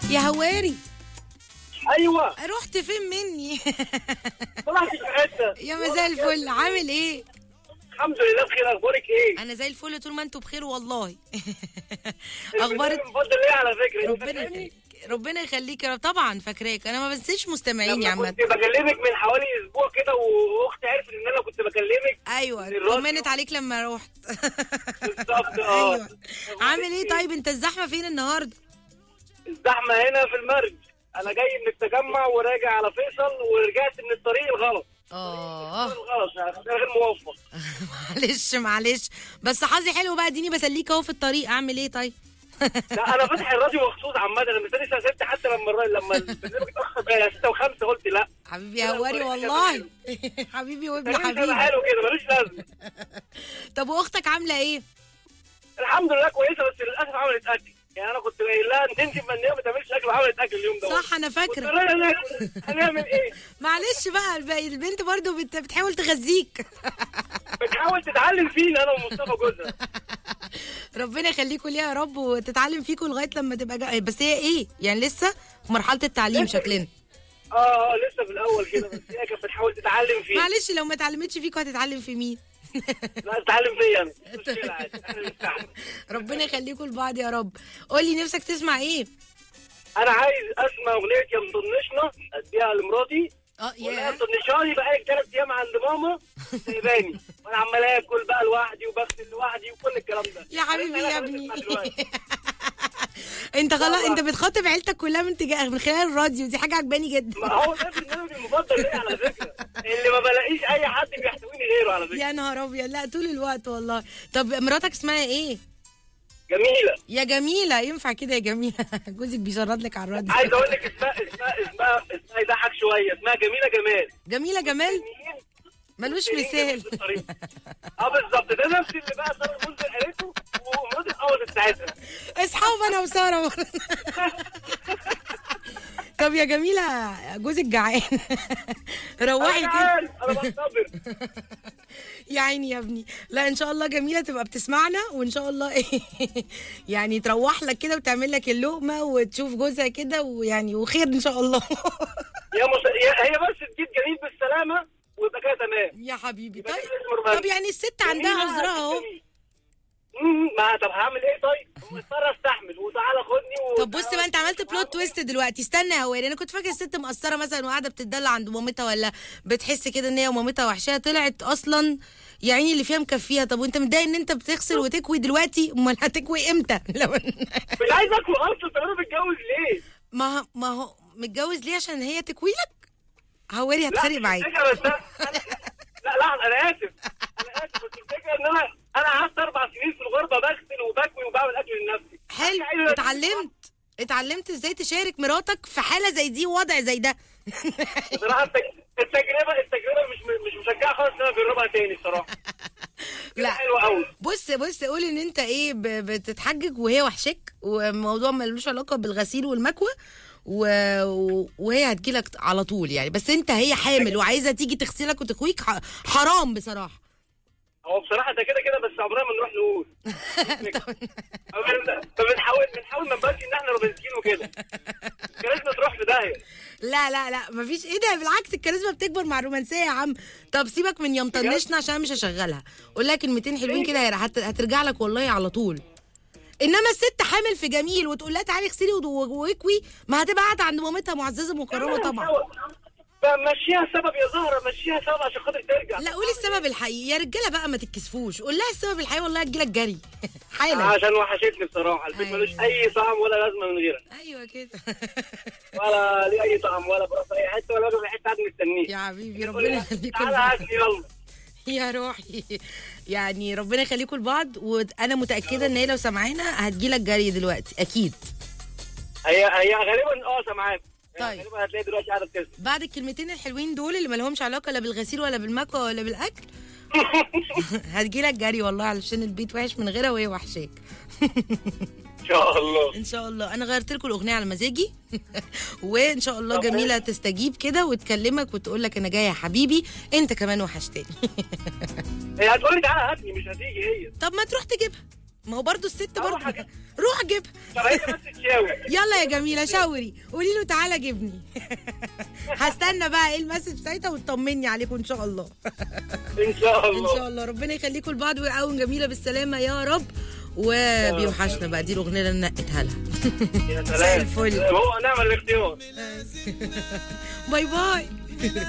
يا هواري ايوه رحت فين مني طلعت في حته يا مساء الفل عامل ايه الحمد لله بخير اخبارك ايه انا زي الفل طول ما انتوا بخير والله اخبارك اخبارك المفضل ايه على فكره أنت ربنا فاكرني؟ يخليك ربنا يخليك يا رب طبعا فاكراك انا ما بنسيش مستمعيني لما عامه كنت بكلمك من حوالي اسبوع كده واختي عرفت ان انا كنت بكلمك ايوه الراديو. طمنت عليك لما رحت بالظبط اه ايوه عامل ايه طيب انت الزحمه فين النهارده الزحمه هنا في المرج انا جاي من التجمع وراجع على فيصل ورجعت من الطريق الغلط اه الغلط يعني اختيار غير موفق معلش معلش بس حظي حلو بقى اديني بسليك اهو في الطريق اعمل ايه طيب لا انا فاتح الراديو مخصوص عامه انا مستني الساعه 6 حتى لما الر- لما البرنامج اتاخر بقى 6 و5 قلت لا حبيبي يا هواري والله حبيبي وابن ملوش لازمة، حبيبي حلو كده ملوش لازمه طب واختك عامله ايه الحمد لله كويسه بس للاسف عملت اكل يعني انا كنت قايل لها ان انت من ما تعملش اكل وعملت اكل اليوم ده صح انا فاكره قلت لها ناكل هنعمل ايه؟ معلش بقى الب- البنت برضو بت- بتحاول تغذيك بتحاول تتعلم فينا انا ومصطفى جوزها ربنا يخليكوا ليها يا رب وتتعلم فيكوا لغايه لما تبقى جا... بس هي ايه يعني لسه في مرحله التعليم شكلنا اه اه لسه في الاول كده بس هي كانت بتحاول تتعلم فينا معلش لو ما اتعلمتش فيكوا هتتعلم في مين لا تتعلم فيا انا مش مشكله عادي انا مستحمل ربنا يخليكوا لبعض يا رب قولي نفسك تسمع ايه انا عايز اسمع اغنيه يا مطنشنا اديها لمراتي اه ولا يا مطنشاني بقالي ثلاث ايام عند ماما سايباني وانا عمال اكل بقى لوحدي وبغسل لوحدي وكل الكلام ده يا حبيبي أنا يا خلاص ابني اسمع دلوقتي. انت خلاص والله. انت بتخاطب عيلتك كلها من تجاه من خلال الراديو دي حاجه عجباني جدا ما هو ده البرنامج المفضل ليا على فكره اللي ما بلاقيش اي حد بيحتويني غيره على فكره يا نهار ابيض لا طول الوقت والله طب مراتك اسمها ايه جميله يا جميله ينفع كده يا جميله جوزك بيشرد لك على الراديو عايز اقول لك اسمها اسمها اسمها اسمها يضحك شويه اسمها جميله جمال جميله جمال ملوش مثال اه بالظبط ده نفس اللي بقى ساره المنذر قالته ومرات القوض بتاعتها اصحاب انا وساره طب يا جميله جوزك جعان روحي انا كده جعان، انا بنتظر يا عيني يا ابني لا ان شاء الله جميله تبقى بتسمعنا وان شاء الله ايه يعني تروح لك كده وتعمل لك اللقمه وتشوف جوزها كده ويعني وخير ان شاء الله يا مص... يا- هي بس تجيب جميل بالسلامه ويبقى كده تمام يا حبيبي يبقى طيب كده اسمه رومانسي. طب يعني الست عندها جميلة عذرها اهو جميل. مم، ما طب هعمل ايه طيب؟ مضطر استحمل وتعالى خدني و... طب بص بقى انت عملت بلوت تويست دلوقتي استنى يا هواري انا كنت فاكر الست مقصره مثلا وقاعده بتدلع عند مامتها ولا بتحس كده ان هي ومامتها وحشاها طلعت اصلا يا عيني اللي فيها مكفيها طب وانت متضايق ان انت بتغسل وتكوي دلوقتي امال هتكوي امتى لو مش عايز اكل اصلا طب انا متجوز ليه؟ ما ما هو متجوز ليه عشان هي تكوي لك هواري هتخانق مش معاك الفكرة بس أنا- أنا- لا لحظه انا اسف انا اسف بس الفكره ان انا انا قعدت اربع سنين في الغربه بغسل وبكوي وبعمل اكل لنفسي حلو أيوة. اتعلمت اتعلمت ازاي تشارك مراتك في حاله زي دي ووضع زي ده بصراحه التج- التجربه التجربه مش مش مشجعه خالص ان انا اجربها تاني الصراحه لا حلوه قوي بص بص قول ان انت ايه ب- بتتحجج وهي وحشك وموضوع ملوش علاقه بالغسيل والمكوى و... و- وهي هتجيلك على طول يعني بس انت هي حامل وعايزه تيجي تغسلك وتكويك ح... حرام بصراحه هو بصراحه ده كده كده بس عمرنا ما نروح نقول فبنحاول بنحاول ما نبانش ان احنا رومانسيين وكده كارثنا تروح في داهيه لا لا لا مفيش ايه ده بالعكس الكاريزما بتكبر مع الرومانسيه يا عم طب سيبك من يمطنشنا عشان أنا مش هشغلها قول لها كلمتين حلوين كده هي هت... هترجع لك والله على طول انما الست حامل في جميل وتقول لها تعالي اغسلي ود- واكوي ما هتبقى قاعده عند مامتها معززه مكرمه طبعا مشيها سبب يا زهره مشيها سبب عشان خاطر ترجع لا قولي السبب الحقيقي يا رجاله بقى ما تتكسفوش قول لها السبب الحقيقي والله هتجيلك جري حالا عشان وحشتني بصراحه البيت أيوة. ملوش اي طعم ولا لازمه من غيرها ايوه كده ولا ليه اي طعم ولا بروح في اي حته ولا باجي في حته قاعد مستنيه يا حبيبي ربنا يخليكم تعالى لبعض هاتني يلا يا روحي يعني ربنا يخليكم لبعض وانا متاكده ان هي لو سمعانا هتجيلك جري دلوقتي اكيد هي هي غالبا اه سامعاك طيب. غالبا هتلاقي دلوقتي قاعده بتسمع بعد الكلمتين الحلوين دول اللي مالهمش علاقه لا بالغسيل ولا بالمكوى ولا بالاكل هتجيلك جري والله علشان البيت وحش من غيرها وهي وحشاك ان شاء الله ان شاء الله انا غيرت لكم الاغنيه على مزاجي وان شاء الله طب جميله تستجيب كده وتكلمك وتقول لك انا جايه يا حبيبي انت كمان وحشتني هي هتقول لي تعالى هاتني مش هتيجي هي طب ما تروح تجيبها ما هو برضو الست أروح برضو أجيب. روح جيبها طب هي بس تشاور يلا يا جميله شاوري قولي له تعالى جبني هستنى بقى ايه المسج بتاعتها وتطمني عليكم ان شاء الله ان شاء ان الله شاء الله ربنا يخليكم لبعض ويقوم جميله بالسلامه يا رب وبيوحشنا بقى دي الاغنيه اللي انا نقيتها لها يا زي سلام الفل هو نعمل الاختيار باي باي